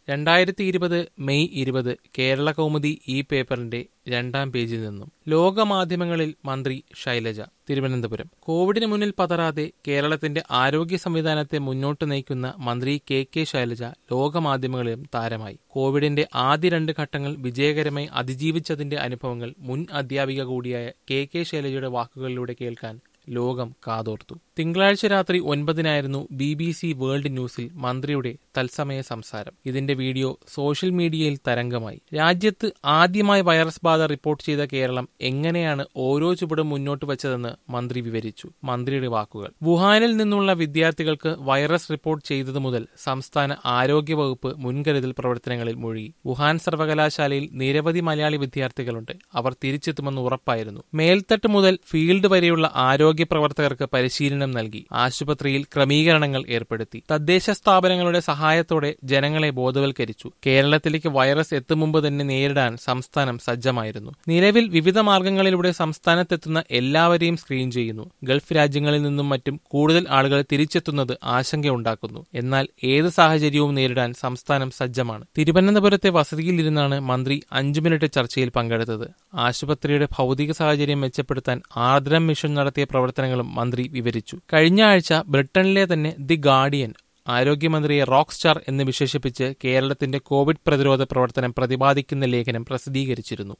രണ്ടായിരത്തി ഇരുപത് മെയ് ഇരുപത് കേരള കൗമുദി ഈ പേപ്പറിന്റെ രണ്ടാം പേജിൽ നിന്നും ലോകമാധ്യമങ്ങളിൽ മന്ത്രി ശൈലജ തിരുവനന്തപുരം കോവിഡിന് മുന്നിൽ പതറാതെ കേരളത്തിന്റെ ആരോഗ്യ സംവിധാനത്തെ മുന്നോട്ട് നയിക്കുന്ന മന്ത്രി കെ കെ ശൈലജ ലോകമാധ്യമങ്ങളിലും താരമായി കോവിഡിന്റെ ആദ്യ രണ്ട് ഘട്ടങ്ങൾ വിജയകരമായി അതിജീവിച്ചതിന്റെ അനുഭവങ്ങൾ മുൻ അധ്യാപിക കൂടിയായ കെ കെ ശൈലജയുടെ വാക്കുകളിലൂടെ കേൾക്കാൻ ലോകം കാതോർത്തു തിങ്കളാഴ്ച രാത്രി ഒൻപതിനായിരുന്നു ബി ബി സി വേൾഡ് ന്യൂസിൽ മന്ത്രിയുടെ തത്സമയ സംസാരം ഇതിന്റെ വീഡിയോ സോഷ്യൽ മീഡിയയിൽ തരംഗമായി രാജ്യത്ത് ആദ്യമായി വൈറസ് ബാധ റിപ്പോർട്ട് ചെയ്ത കേരളം എങ്ങനെയാണ് ഓരോ ചുവടും മുന്നോട്ട് വെച്ചതെന്ന് മന്ത്രി വിവരിച്ചു മന്ത്രിയുടെ വാക്കുകൾ വുഹാനിൽ നിന്നുള്ള വിദ്യാർത്ഥികൾക്ക് വൈറസ് റിപ്പോർട്ട് ചെയ്തതു മുതൽ സംസ്ഥാന ആരോഗ്യ വകുപ്പ് മുൻകരുതൽ പ്രവർത്തനങ്ങളിൽ മുഴുകി വുഹാൻ സർവകലാശാലയിൽ നിരവധി മലയാളി വിദ്യാർത്ഥികളുണ്ട് അവർ തിരിച്ചെത്തുമെന്ന് ഉറപ്പായിരുന്നു മേൽത്തട്ട് മുതൽ ഫീൽഡ് വരെയുള്ള ആരോഗ്യ പ്രവർത്തകർക്ക് പരിശീലനം നൽകി ആശുപത്രിയിൽ ക്രമീകരണങ്ങൾ ഏർപ്പെടുത്തി തദ്ദേശ സ്ഥാപനങ്ങളുടെ സഹായത്തോടെ ജനങ്ങളെ ബോധവൽക്കരിച്ചു കേരളത്തിലേക്ക് വൈറസ് എത്തും മുമ്പ് തന്നെ നേരിടാൻ സംസ്ഥാനം സജ്ജമായിരുന്നു നിലവിൽ വിവിധ മാർഗങ്ങളിലൂടെ സംസ്ഥാനത്തെത്തുന്ന എല്ലാവരെയും സ്ക്രീൻ ചെയ്യുന്നു ഗൾഫ് രാജ്യങ്ങളിൽ നിന്നും മറ്റും കൂടുതൽ ആളുകൾ തിരിച്ചെത്തുന്നത് ആശങ്കയുണ്ടാക്കുന്നു എന്നാൽ ഏത് സാഹചര്യവും നേരിടാൻ സംസ്ഥാനം സജ്ജമാണ് തിരുവനന്തപുരത്തെ വസതിയിലിരുന്നാണ് മന്ത്രി അഞ്ചു മിനിറ്റ് ചർച്ചയിൽ പങ്കെടുത്തത് ആശുപത്രിയുടെ ഭൗതിക സാഹചര്യം മെച്ചപ്പെടുത്താൻ ആർദ്രം മിഷൻ നടത്തിയ പ്രവർത്തനങ്ങളും മന്ത്രി വിവരിച്ചു കഴിഞ്ഞ ആഴ്ച ബ്രിട്ടനിലെ തന്നെ ദി ഗാർഡിയൻ ആരോഗ്യമന്ത്രിയെ റോക്ക് സ്റ്റാർ എന്ന് വിശേഷിപ്പിച്ച് കേരളത്തിന്റെ കോവിഡ് പ്രതിരോധ പ്രവർത്തനം പ്രതിപാദിക്കുന്ന ലേഖനം പ്രസിദ്ധീകരിച്ചിരുന്നു